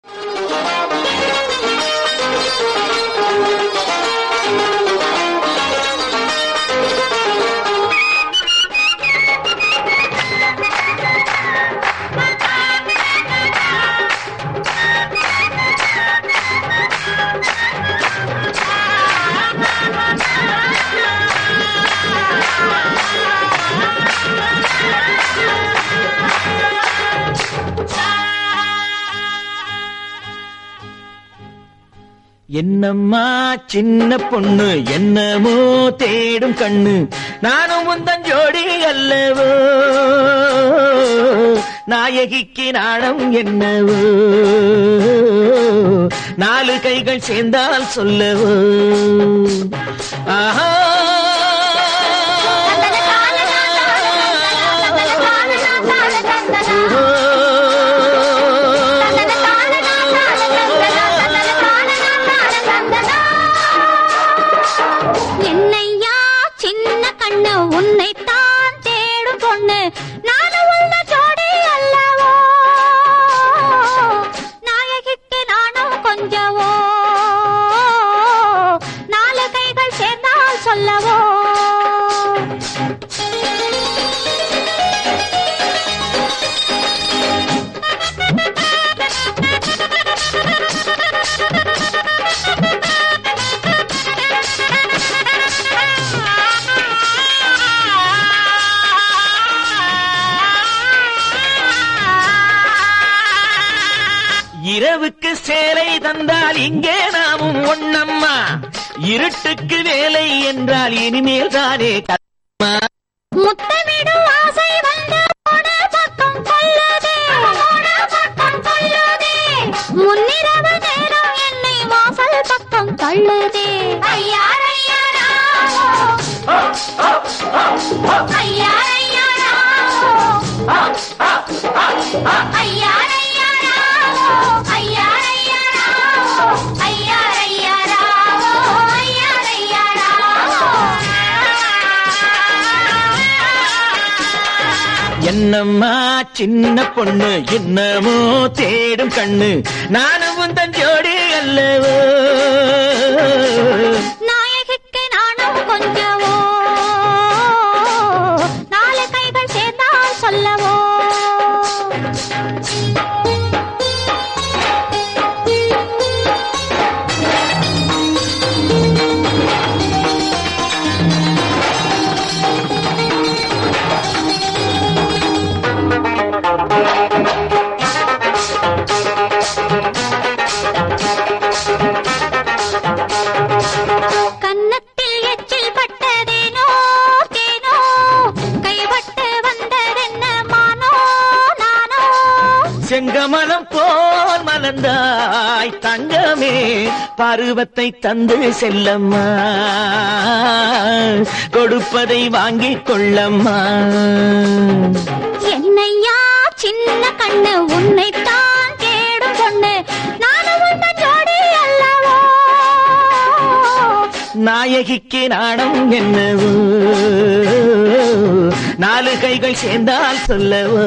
என்னம்மா சின்ன பொண்ணு என்னமோ தேடும் கண்ணு நானும் உந்தன் ஜோடி அல்லவோ நாயகிக்கு நாணம் என்னவோ நாலு கைகள் சேர்ந்தால் சொல்லவோ ஆஹா என்னையா சின்ன கண்ணு உன்னைத்தான் தேடும் பொண்ணு நானும் உள்ள ஜோடி அல்லவோ நாயகிக்கு நானும் கொஞ்சவோ நாலு கைகள் சேர்ந்தால் சொல்லவோ இரவுக்கு சேலை தந்தால் இங்கே நாமும் ஒண்ணம்மா இருட்டுக்கு வேலை என்றால் இனிமேல் தானே கம்மா முத்தமிடும் ஆசை வந்து போன பக்கம் கொள்ளுதே போன பக்கம் கொள்ளுதே முன்னிரவு நேரம் என்னை வாசல் பக்கம் தள்ளுதே ஐயார் ஐயாராவோ ஐயார் ஐயாராவோ ஐயார் ஐயாராவோ ஐயார் ஐயாராவோ ஐயார் ஐயாராவோ ஐயார் ஐயாராவோ என்னம்மா சின்ன பொண்ணு என்னமோ தேடும் கண்ணு நானும் உந்தன் ஜோடி அல்லவோ நாயகிக்கு நானும் கொஞ்சவோ நாலு கைகள் சேர்ந்தால் சொல்லவோ கன்னத்தில் எச்சில் பட்டதேனோ தேனோ கைப்பட்டு வந்ததென்ன மானோ நானோ செங்கமலம் போல் மலர்ந்தாய் தங்கமே பருவத்தை தந்து செல்லம்மா கொடுப்பதை வாங்கிக் கொள்ளம்மா என்னையா சின்ன கண்ணு உன்னைத்தான் தேடும் பொண்ணு நானும் உந்தன் ஜோடி அல்லவோ நாயகிக்கு நாணம் என்னவோ நாலு கைகள் சேர்ந்தால் சொல்லவோ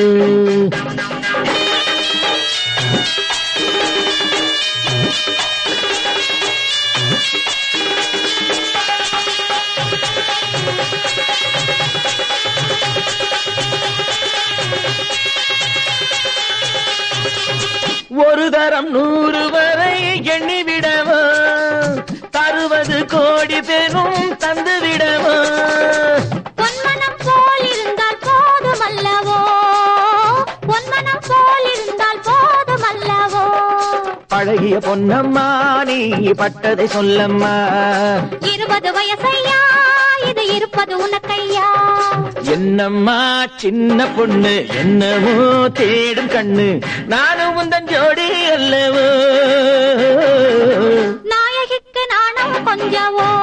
ஒரு தரம் நூறு வரை எண்ணிவிடவோ தருவது கோடி பெரும் தந்து விடவோ பொன்மனம் போல் இருந்தால் போதும் அல்லவோ பொன்மனம் போல் இருந்தால் போதும் அல்லவோ பழகிய பொன்னம்மா நீ பட்டதை சொல்லம்மா இருபது வயசையா இது இருப்பது உனக்கையா என்னம்மா சின்ன பொண்ணு என்னவோ தேடும் கண்ணு நானும் உந்தன் ஜோடி அல்லவோ நாயகிக்கு நாணம் கொஞ்சவோ